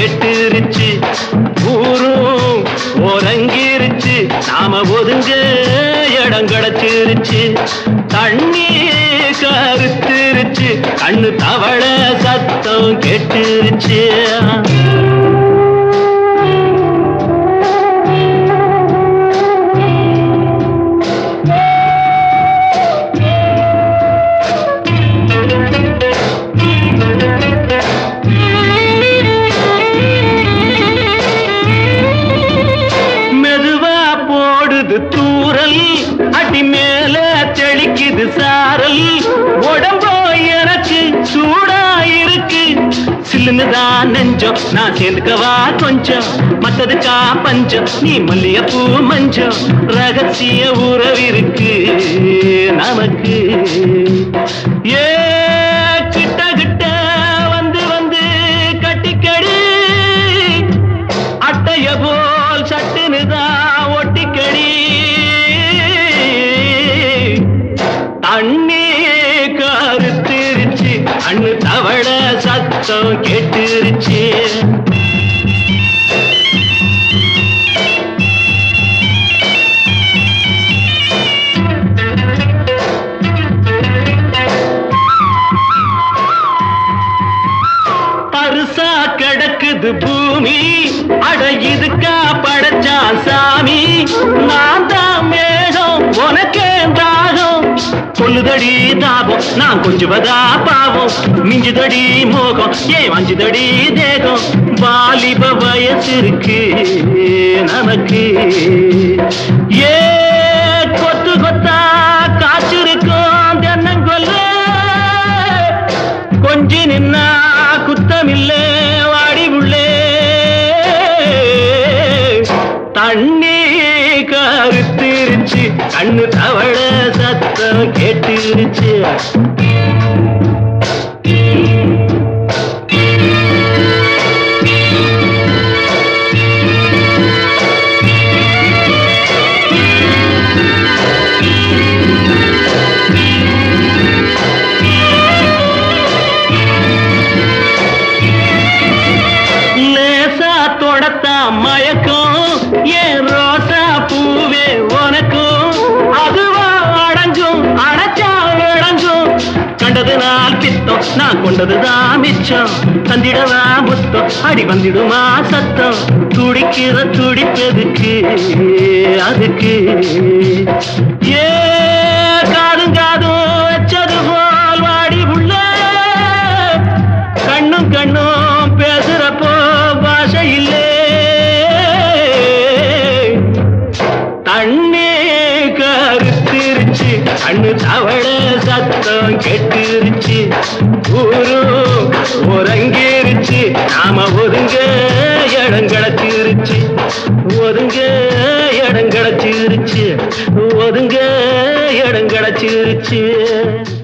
கெட்டுருச்சு ஊரும் உறங்கிருச்சு நாம ஒதுங்க இடம் கிடைச்சிருச்சு தண்ணி கருத்துருச்சு கண்ணு தவள சத்தம் கெட்டுருச்சு மெதுவா போடுது தூரல் அடி மேல தெளிக்குது சாரல் உடம்போ எனக்கு சூடா இருக்கு சில்லுன்னுதான் நெஞ்சம் நான் சேர்ந்துக்கவா கொஞ்சம் மத்ததுக்கா பஞ்சம் நீ மல்லிகைப்பூ மஞ்சம் ரகசிய உறவிருக்கு நமக்கு ஏ கிட்ட கிட்ட வந்து வந்து கட்டிக்கடி அட்டைய போல் சட்டுனுதான் ஒட்டிக்கடி தண்ணி கருத்திருச்சு அண்ணு தவள சத்தம் கேட்டுருச்சு பருசா கிடக்குது பூமி அட இதுக்கா படைச்சான் சாமி நான் தான் மேகம் உனக்கே தாகம் கொல்லுதடி தாபம் நான் கொஞ்சுவதா பாவம் மிஞ்சுதடி மோகம் ஏன் வஞ்சுதடி தேகம் வாலிப வயசு இருக்கு நமக்கு ஏ கொத்து கொத்தா காய்ச்சிருக்கும் தென்னங்கொல்ல கொஞ்சி நின்னா குத்தமில்லே வாடி உள்ளே தண்ணி கருத்திருச்சு கண்ணு தவள சத்தம் கேட்டுருச்சு லேசா தொடத்தா மயக்கம் ஏன் ரோசா பூவே உனக்கும் அதுவா அடங்கும் அடைச்சா விளங்கும் கண்டது நாள் பித்தம் நான் கொண்டதுதான் மிச்சம் தந்திடவா முத்தம் அடி வந்திடுமா சத்தம் துடிக்கிற துடிப்பதுக்கு அதுக்கு ஏ காதும் காதும் வச்சது போல் வாடி உள்ள கண்ணும் கண்ணும் பேசுறப்போ பாஷை இல்லே தண்ணி கருத்திருச்சு கண்ணு தவள சத்தம் கெட்டுருச்சு ஊரு உறங்கிருச்சு நாம ஒதுங்க இடம் கிடச்சிருச்சு ஒதுங்க இடம் கிடச்சிருச்சு ஒதுங்க இடம் கிடச்சிருச்சு